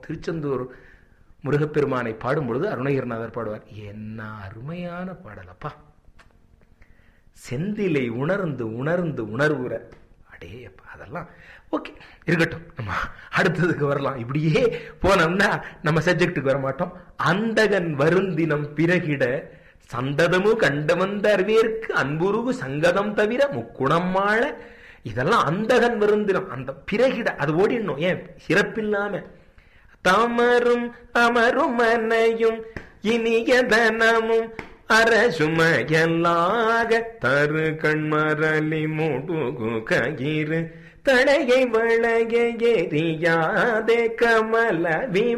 திருச்செந்தூர் முருகப்பெருமானை பாடும் பொழுது அருணகிரிநாதர் பாடுவார் என்ன அருமையான பாடலப்பா செந்திலை உணர்ந்து உணர்ந்து உணர்வுற அடேப்பா அதெல்லாம் ஓகே இருக்கட்டும் நம்ம அடுத்ததுக்கு வரலாம் இப்படியே போனோம்னா நம்ம சப்ஜெக்டுக்கு வர மாட்டோம் அந்தகன் வருந்தினம் பிறகிட சந்ததமும் கண்டவந்த அறிவேற்கு அன்புருகு சங்கதம் தவிர முக்குணம் மாள இதெல்லாம் அந்தகன் வருந்தினம் அந்த பிறகிட அது ஓடிடணும் ஏன் சிறப்பில்லாம தமரும் அமரும் மனையும் இனியதனமும் அரசுமையல்லாக தரு கண்மரலி முடுகு கயிறு தடையை வளைய எரியாதே கமல